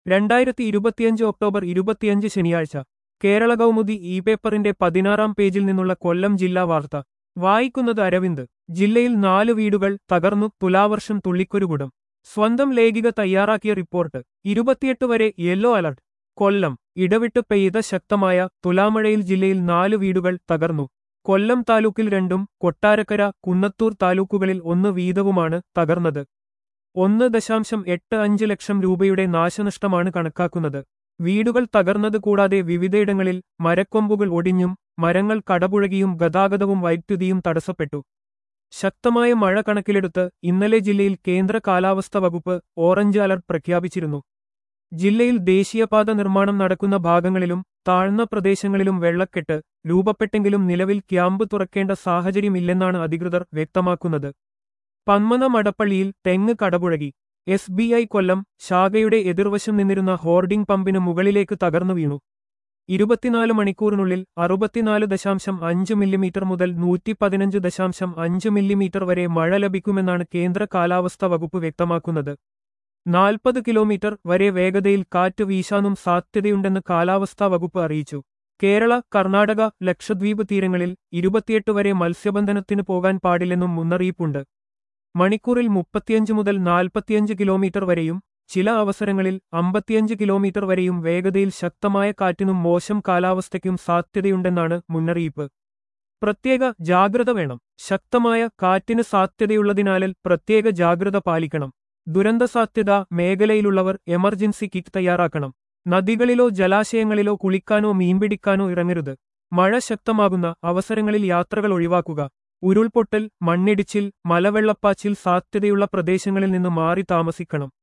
രണ്ടായിരത്തി ഇരുപത്തിയഞ്ച് ഒക്ടോബർ ഇരുപത്തിയഞ്ച് ശനിയാഴ്ച കേരള കൗമുദി ഇ പേപ്പറിന്റെ പതിനാറാം പേജിൽ നിന്നുള്ള കൊല്ലം ജില്ലാ വാർത്ത വായിക്കുന്നത് അരവിന്ദ് ജില്ലയിൽ നാല് വീടുകൾ തകർന്നു തുലാവർഷം തുള്ളിക്കൊരുകുടം സ്വന്തം ലേഖിക തയ്യാറാക്കിയ റിപ്പോർട്ട് ഇരുപത്തിയെട്ട് വരെ യെല്ലോ അലർട്ട് കൊല്ലം ഇടവിട്ട് പെയ്ത ശക്തമായ തുലാമഴയിൽ ജില്ലയിൽ നാല് വീടുകൾ തകർന്നു കൊല്ലം താലൂക്കിൽ രണ്ടും കൊട്ടാരക്കര കുന്നത്തൂർ താലൂക്കുകളിൽ ഒന്ന് വീതവുമാണ് തകർന്നത് ഒന്ന് ദശാംശം എട്ട് അഞ്ച് ലക്ഷം രൂപയുടെ നാശനഷ്ടമാണ് കണക്കാക്കുന്നത് വീടുകൾ തകർന്നത് കൂടാതെ വിവിധയിടങ്ങളിൽ മരക്കൊമ്പുകൾ ഒടിഞ്ഞും മരങ്ങൾ കടപുഴകിയും ഗതാഗതവും വൈദ്യുതിയും തടസ്സപ്പെട്ടു ശക്തമായ മഴ കണക്കിലെടുത്ത് ഇന്നലെ ജില്ലയിൽ കേന്ദ്ര കാലാവസ്ഥ വകുപ്പ് ഓറഞ്ച് അലർട്ട് പ്രഖ്യാപിച്ചിരുന്നു ജില്ലയിൽ ദേശീയപാത നിർമ്മാണം നടക്കുന്ന ഭാഗങ്ങളിലും താഴ്ന്ന പ്രദേശങ്ങളിലും വെള്ളക്കെട്ട് രൂപപ്പെട്ടെങ്കിലും നിലവിൽ ക്യാമ്പ് തുറക്കേണ്ട സാഹചര്യമില്ലെന്നാണ് അധികൃതർ വ്യക്തമാക്കുന്നത് പന്മന മടപ്പള്ളിയിൽ തെങ്ങ് കടപുഴകി എസ് ബി ഐ കൊല്ലം ശാഖയുടെ എതിർവശം നിന്നിരുന്ന ഹോർഡിംഗ് പമ്പിന് മുകളിലേക്ക് തകർന്നു വീണു ഇരുപത്തിനാല് മണിക്കൂറിനുള്ളിൽ അറുപത്തിനാല് ദശാംശം അഞ്ച് മില്ലിമീറ്റർ മുതൽ നൂറ്റി പതിനഞ്ച് ദശാംശം അഞ്ച് മില്ലിമീറ്റർ വരെ മഴ ലഭിക്കുമെന്നാണ് കേന്ദ്ര കാലാവസ്ഥാ വകുപ്പ് വ്യക്തമാക്കുന്നത് നാൽപ്പത് കിലോമീറ്റർ വരെ വേഗതയിൽ കാറ്റ് വീശാനും സാധ്യതയുണ്ടെന്ന് കാലാവസ്ഥാ വകുപ്പ് അറിയിച്ചു കേരള കർണാടക ലക്ഷദ്വീപ് തീരങ്ങളിൽ ഇരുപത്തിയെട്ട് വരെ മത്സ്യബന്ധനത്തിന് പോകാൻ പാടില്ലെന്നും മുന്നറിയിപ്പുണ്ട് മണിക്കൂറിൽ മുപ്പത്തിയഞ്ച് മുതൽ നാൽപ്പത്തിയഞ്ച് കിലോമീറ്റർ വരെയും ചില അവസരങ്ങളിൽ അമ്പത്തിയഞ്ച് കിലോമീറ്റർ വരെയും വേഗതയിൽ ശക്തമായ കാറ്റിനും മോശം കാലാവസ്ഥയ്ക്കും സാധ്യതയുണ്ടെന്നാണ് മുന്നറിയിപ്പ് പ്രത്യേക ജാഗ്രത വേണം ശക്തമായ കാറ്റിന് സാധ്യതയുള്ളതിനാലിൽ പ്രത്യേക ജാഗ്രത പാലിക്കണം ദുരന്ത സാധ്യത മേഖലയിലുള്ളവർ എമർജൻസി കിറ്റ് തയ്യാറാക്കണം നദികളിലോ ജലാശയങ്ങളിലോ കുളിക്കാനോ മീൻപിടിക്കാനോ ഇറങ്ങരുത് മഴ ശക്തമാകുന്ന അവസരങ്ങളിൽ യാത്രകൾ ഒഴിവാക്കുക ഉരുൾപൊട്ടൽ മണ്ണിടിച്ചിൽ മലവെള്ളപ്പാച്ചിൽ സാധ്യതയുള്ള പ്രദേശങ്ങളിൽ നിന്ന് മാറി താമസിക്കണം